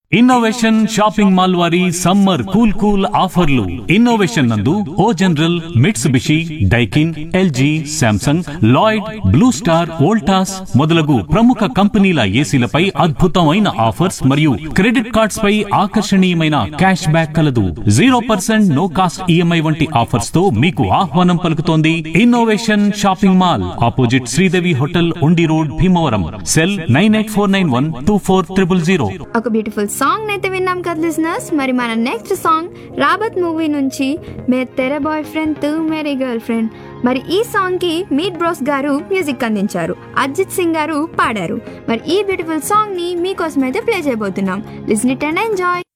innovation shopping mall వారి summer cool cool ఆఫర్లు innovation నందు O General Mitsubishi Daikin LG Samsung Lloyd Blue Star Voltas మొదలగు ప్రముఖ కంపెనీల ఏసీలపై అద్భుతమైన ఆఫర్స్ మరియు క్రెడిట్ కార్డ్స్ పై ఆకర్షణీయమైన క్యాష్ బ్యాక్ కలదు zero percent no cost EMI వంటి ఆఫర్స్ తో మీకు ఆహ్వానం పలుకుతోంది innovation shopping mall opposite Sridevi hotel Undi road Bhimavaram cell nine eight four nine one two four triple zero ఒక బ్యూటిఫుల్ సాంగ్ అయితే విన్నాం కదా లిజనర్స్ మరి మన నెక్స్ట్ సాంగ్ రాబత్ మూవీ నుంచి మే తెర బాయ్ ఫ్రెండ్ తూ మేరీ గర్ల్ ఫ్రెండ్ మరి ఈ సాంగ్ కి మీట్ బ్రోస్ గారు మ్యూజిక్ అందించారు అజిత్ సింగ్ గారు పాడారు మరి ఈ బ్యూటిఫుల్ సాంగ్ ని మీకోసం అయితే ప్లే చేయబోతున్నాం లిజన్ ఇట్ అండ్ ఎంజాయ్